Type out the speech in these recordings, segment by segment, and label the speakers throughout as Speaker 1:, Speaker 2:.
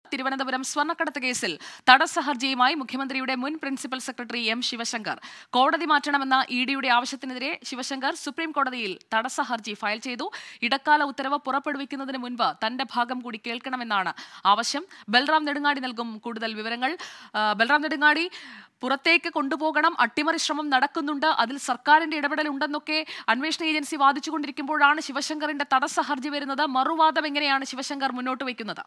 Speaker 1: തിരുവനന്തപുരം സ്വർണ്ണക്കടത്ത് കേസിൽ തടസ്സ ഹർജിയുമായി മുഖ്യമന്ത്രിയുടെ മുൻ പ്രിൻസിപ്പൽ സെക്രട്ടറി എം ശിവശങ്കർ കോടതി മാറ്റണമെന്ന ഇ ഡിയുടെ ആവശ്യത്തിനെതിരെ ശിവശങ്കർ സുപ്രീം കോടതിയിൽ തടസ്സ ഹർജി ഫയൽ ചെയ്തു ഇടക്കാല ഉത്തരവ് പുറപ്പെടുവിക്കുന്നതിന് മുൻപ് തന്റെ ഭാഗം കൂടി കേൾക്കണമെന്നാണ് ആവശ്യം ബൽറാം നെടുങ്ങാടി നൽകും കൂടുതൽ വിവരങ്ങൾ ആ, ബൽറാം നെടുങ്ങാടി പുറത്തേക്ക് കൊണ്ടുപോകണം അട്ടിമറി ശ്രമം നടക്കുന്നുണ്ട് അതിൽ സർക്കാരിന്റെ ഇടപെടൽ ഉണ്ടെന്നൊക്കെ അന്വേഷണ ഏജൻസി വാദിച്ചുകൊണ്ടിരിക്കുമ്പോഴാണ് ശിവശങ്കറിന്റെ തടസ്സ ഹർജി വരുന്നത് മറുവാദം എങ്ങനെയാണ് ശിവശങ്കർ മുന്നോട്ട് വയ്ക്കുന്നത്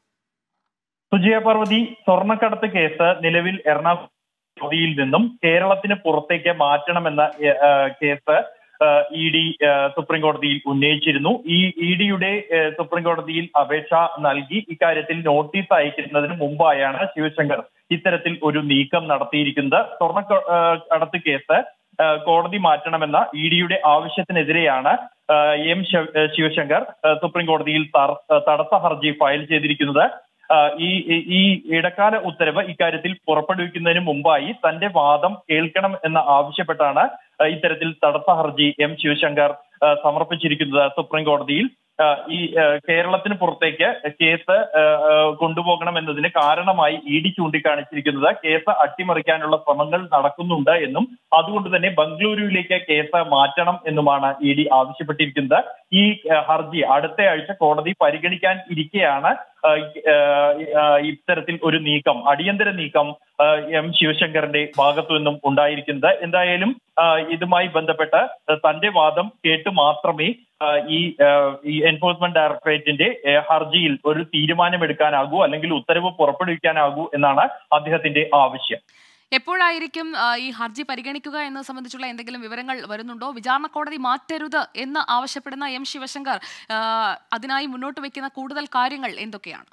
Speaker 2: സുജയ പാർവതി സ്വർണ്ണക്കടത്ത് കേസ് നിലവിൽ എറണാകുളം കോടതിയിൽ നിന്നും കേരളത്തിന് പുറത്തേക്ക് മാറ്റണമെന്ന ഏഹ്, ഏഹ്, കേസ് ഇ ഡി സുപ്രീം കോടതിയിൽ ഉന്നയിച്ചിരുന്നു ഈ ഇ ഡിയുടെ സുപ്രീം കോടതിയിൽ അപേക്ഷ നൽകി ഇക്കാര്യത്തിൽ നോട്ടീസ് അയക്കുന്നതിന് മുമ്പായാണ് ശിവശങ്കർ ഇത്തരത്തിൽ ഒരു നീക്കം നടത്തിയിരിക്കുന്നത് സ്വർണ്ണ കടത്ത് കേസ് ഏഹ്, കോടതി മാറ്റണമെന്ന ഇ ഡിയുടെ ആവശ്യത്തിനെതിരെയാണ് ഏഹ്, എം ശിവ- ഏഹ്, ശിവശങ്കർ ഏഹ്, സുപ്രീം കോടതിയിൽ തർ- തടസ്സ ഹർജി ഫയൽ ചെയ്തിരിക്കുന്നത് ആഹ് ഈ ഈ- ഈ ഇടക്കാല ഉത്തരവ് ഇക്കാര്യത്തിൽ പുറപ്പെടുവിക്കുന്നതിന് മുമ്പായി തന്റെ വാദം കേൾക്കണം എന്ന് ആവശ്യപ്പെട്ടാണ് ആഹ് ഇത്തരത്തിൽ തടസ്സ ഹർജി എം ശിവശങ്കർ ആഹ് സമർപ്പിച്ചിരിക്കുന്നത് സുപ്രീം കോടതിയിൽ ആഹ് ഈ ആഹ് കേരളത്തിന് പുറത്തേക്ക് കേസ് ആഹ് ആഹ് കൊണ്ടുപോകണം എന്നതിന് കാരണമായി ഇ ഡി ചൂണ്ടിക്കാണിച്ചിരിക്കുന്നത് കേസ് അട്ടിമറിക്കാനുള്ള ശ്രമങ്ങൾ നടക്കുന്നുണ്ട് എന്നും അതുകൊണ്ട് തന്നെ ബംഗളൂരുവിലേക്ക് കേസ് മാറ്റണം എന്നുമാണ് ഇ ഡി ആവശ്യപ്പെട്ടിരിക്കുന്നത് ഈ ആഹ് ഹർജി അടുത്ത ആഴ്ച കോടതി പരിഗണിക്കാൻ ഇരിക്കെയാണ് ആഹ് ആഹ് ആഹ് ഇത്തരത്തിൽ ഒരു നീക്കം അടിയന്തര നീക്കം ആഹ് എം ശിവശങ്കറിന്റെ ഭാഗത്തു നിന്നും ഉണ്ടായിരിക്കുന്നത് എന്തായാലും ആഹ് ഇതുമായി ബന്ധപ്പെട്ട് തന്റെ വാദം കേട്ട് മാത്രമേ ആഹ് ഈ ആഹ് ഈ എൻഫോഴ്സ്മെന്റ് ഡയറക്ടറേറ്റിന്റെ ആഹ് ഹർജിയിൽ ഒരു തീരുമാനമെടുക്കാനാകൂ അല്ലെങ്കിൽ ഉത്തരവ് പുറപ്പെടുവിക്കാനാകൂ എന്നാണ് അദ്ദേഹത്തിന്റെ ആവശ്യം
Speaker 1: എപ്പോഴായിരിക്കും ആ, ഈ ഹർജി പരിഗണിക്കുക എന്നത് സംബന്ധിച്ചുള്ള എന്തെങ്കിലും വിവരങ്ങൾ വരുന്നുണ്ടോ വിചാരണ കോടതി മാറ്റരുത് എന്ന് ആവശ്യപ്പെടുന്ന എം ശിവശങ്കർ ആ, അതിനായി മുന്നോട്ട് വയ്ക്കുന്ന കൂടുതൽ കാര്യങ്ങൾ എന്തൊക്കെയാണ്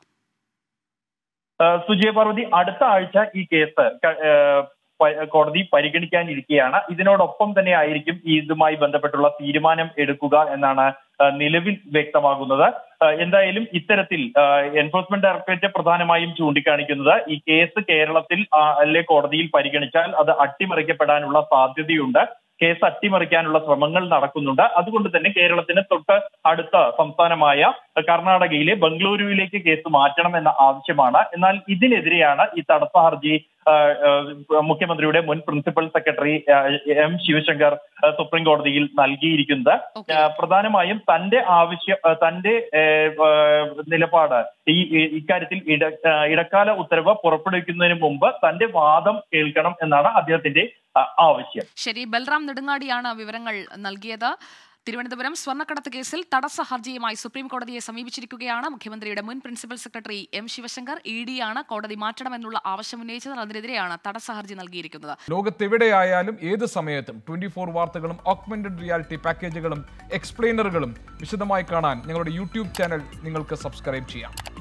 Speaker 2: ആഹ് സുജയ പാർവതി അടുത്ത ആഴ്ച ഈ കേസ് ക- ആഹ് പ- കോടതി പരിഗണിക്കാനിരിക്കുകയാണ് ഇതിനോടൊപ്പം തന്നെ ആയിരിക്കും ഈ ഇതുമായി ബന്ധപ്പെട്ടുള്ള തീരുമാനം എടുക്കുക എന്നാണ് ആഹ് നിലവിൽ വ്യക്തമാകുന്നത് ആഹ് എന്തായാലും ഇത്തരത്തിൽ ആഹ് എൻഫോഴ്സ്മെന്റ് ഡയറക്ടറേറ്റ് പ്രധാനമായും ചൂണ്ടിക്കാണിക്കുന്നത് ഈ കേസ് കേരളത്തിൽ ആഹ് അല്ലെ കോടതിയിൽ പരിഗണിച്ചാൽ അത് അട്ടിമറിക്കപ്പെടാനുള്ള സാധ്യതയുണ്ട് കേസ് അട്ടിമറിക്കാനുള്ള ശ്രമങ്ങൾ നടക്കുന്നുണ്ട് അതുകൊണ്ട് തന്നെ കേരളത്തിന് തൊട്ട് അടുത്ത സംസ്ഥാനമായ കർണാടകയിലെ ബംഗളൂരുവിലേക്ക് കേസ് മാറ്റണം എന്ന ആവശ്യമാണ് എന്നാൽ ഇതിനെതിരെയാണ് ഈ തടസ്സ ഹർജി ആ, ആ, മുഖ്യമന്ത്രിയുടെ മുൻ പ്രിൻസിപ്പൽ സെക്രട്ടറി ആ, എം ശിവശങ്കർ ആ, സുപ്രീം കോടതിയിൽ നൽകിയിരിക്കുന്നത്
Speaker 1: ഓക്കെ
Speaker 2: ആ, പ്രധാനമായും തന്റെ ആവശ്യം ആ, തന്റെ ഏ, ആ, നിലപാട് ഈ ഈ- ഇക്കാര്യത്തിൽ ഇട ആ, ഇടക്കാല ഉത്തരവ് പുറപ്പെടുവിക്കുന്നതിന് മുമ്പ് തന്റെ വാദം കേൾക്കണം എന്നാണ് അദ്ദേഹത്തിന്റെ ആ, ആവശ്യം
Speaker 1: ശരി ബൽറാം നെടുങ്ങാടിയാണ് വിവരങ്ങൾ നൽകിയത് തിരുവനന്തപുരം സ്വർണ്ണക്കടത്ത് കേസിൽ തടസ്സ ഹർജിയുമായി സുപ്രീം കോടതിയെ സമീപിച്ചിരിക്കുകയാണ് മുഖ്യമന്ത്രിയുടെ മുൻ principal secretary M Sivasankar E ഡിയാണ് കോടതി മാറ്റണമെന്നുള്ള ആവശ്യം ഉന്നയിച്ചത് അതിനെതിരെയാണ് തടസ്സ ഹർജി നൽകിയിരിക്കുന്നത്
Speaker 3: ലോകത്തെവിടെയായാലും ഏത് സമയത്തും ട്വന്റി ഫോർ വാർത്തകളും ഓഗ്മെന്റഡ് റിയാലിറ്റി പാക്കേജുകളും എക്സ്പ്ലെയിനറുകളും വിശദമായി കാണാൻ ഞങ്ങളുടെ യൂട്യൂബ് ചാനൽ നിങ്ങൾക്ക് സബ്സ്ക്രൈബ് ചെയ്യാം